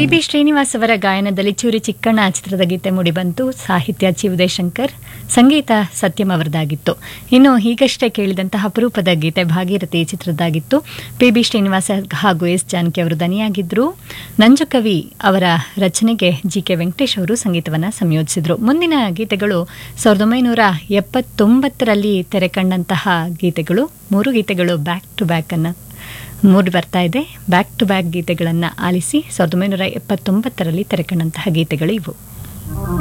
P B Srinivas ಅವರ ಗಾಯನದಲ್ಲಿ ಚೂರಿ ಚಿಕ್ಕಣ್ಣ ಚಿತ್ರದ ಗೀತೆ ಮೂಡಿಬಂತು ಸಾಹಿತ್ಯ ಚಿ ಉದಯಶಂಕರ್ ಸಂಗೀತ ಸತ್ಯಂ ಅವರದಾಗಿತ್ತು ಇನ್ನು ಹೀಗಷ್ಟೇ ಕೇಳಿದಂತಹ ಅಪರೂಪದ ಗೀತೆ ಭಾಗೀರಥಿ ಚಿತ್ರದ್ದಾಗಿತ್ತು ಪಿ ಬಿ ಶ್ರೀನಿವಾಸ ಹಾಗೂ ಎಸ್ ಜಾನಕಿ ಅವರು ದನಿಯಾಗಿದ್ರು ನಂಜುಕವಿ ಅವರ ರಚನೆಗೆ ಜಿ ಕೆ ವೆಂಕಟೇಶ್ ಅವರು ಸಂಗೀತವನ್ನು ಸಂಯೋಜಿಸಿದ್ರು ಮುಂದಿನ ಗೀತೆಗಳು ಸಾವಿರದ ಒಂಬೈನೂರ ಎಪ್ಪತ್ತೊಂಬತ್ತರಲ್ಲಿ ತೆರೆ ಕಂಡಂತಹ ಗೀತೆಗಳು ಮೂರು ಗೀತೆಗಳು ಬ್ಯಾಕ್ ಟು ಬ್ಯಾಕ್ ಅನ್ನ ಮೂಡಿ ಬರ್ತಾ ಇದೆ ಬ್ಯಾಕ್ ಟು ಬ್ಯಾಕ್ ಗೀತೆಗಳನ್ನು ಆಲಿಸಿ ಸಾವಿರದ ಒಂಬೈನೂರ ಎಪ್ಪತ್ತೊಂಬತ್ತರಲ್ಲಿ ತೆರೆಕಂಡಂತಹ ಗೀತೆಗಳು ಇವು